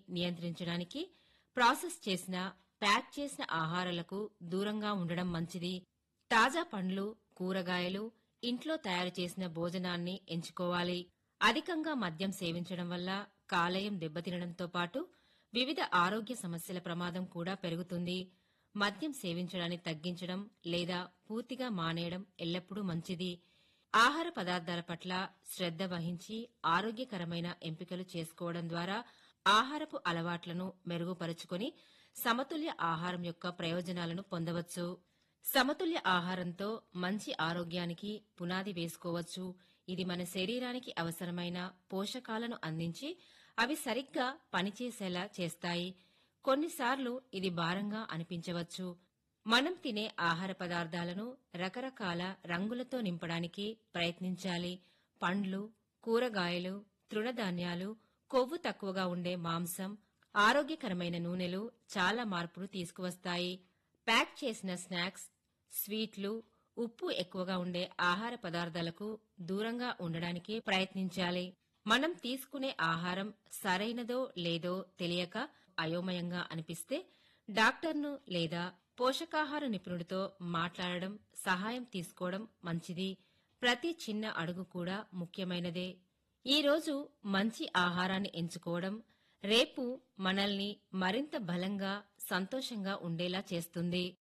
నియంత్రించడానికి ప్రాసెస్ చేసిన ప్యాక్ చేసిన ఆహారాలకు దూరంగా ఉండడం మంచిది తాజా పండ్లు కూరగాయలు ఇంట్లో తయారు చేసిన భోజనాన్ని ఎంచుకోవాలి అధికంగా మద్యం సేవించడం వల్ల కాలేయం దెబ్బతినడంతో పాటు వివిధ ఆరోగ్య సమస్యల ప్రమాదం కూడా పెరుగుతుంది మద్యం సేవించడాన్ని తగ్గించడం లేదా పూర్తిగా మానేయడం ఎల్లప్పుడూ మంచిది ఆహార పదార్థాల పట్ల శ్రద్ధ వహించి ఆరోగ్యకరమైన ఎంపికలు చేసుకోవడం ద్వారా ఆహారపు అలవాట్లను మెరుగుపరుచుకొని సమతుల్య ఆహారం యొక్క ప్రయోజనాలను పొందవచ్చు సమతుల్య ఆహారంతో మంచి ఆరోగ్యానికి పునాది వేసుకోవచ్చు ఇది మన శరీరానికి అవసరమైన పోషకాలను అందించి అవి సరిగ్గా పనిచేసేలా చేస్తాయి కొన్నిసార్లు ఇది భారంగా అనిపించవచ్చు మనం తినే ఆహార పదార్థాలను రకరకాల రంగులతో నింపడానికి ప్రయత్నించాలి పండ్లు కూరగాయలు తృణధాన్యాలు కొవ్వు తక్కువగా ఉండే మాంసం ఆరోగ్యకరమైన నూనెలు చాలా మార్పులు తీసుకువస్తాయి ప్యాక్ చేసిన స్నాక్స్ స్వీట్లు ఉప్పు ఎక్కువగా ఉండే ఆహార పదార్థాలకు దూరంగా ఉండడానికి ప్రయత్నించాలి మనం తీసుకునే ఆహారం సరైనదో లేదో తెలియక అయోమయంగా అనిపిస్తే డాక్టర్ను లేదా పోషకాహార నిపుణుడితో మాట్లాడడం సహాయం తీసుకోవడం మంచిది ప్రతి చిన్న అడుగు కూడా ముఖ్యమైనదే ఈ రోజు మంచి ఆహారాన్ని ఎంచుకోవడం రేపు మనల్ని మరింత బలంగా సంతోషంగా ఉండేలా చేస్తుంది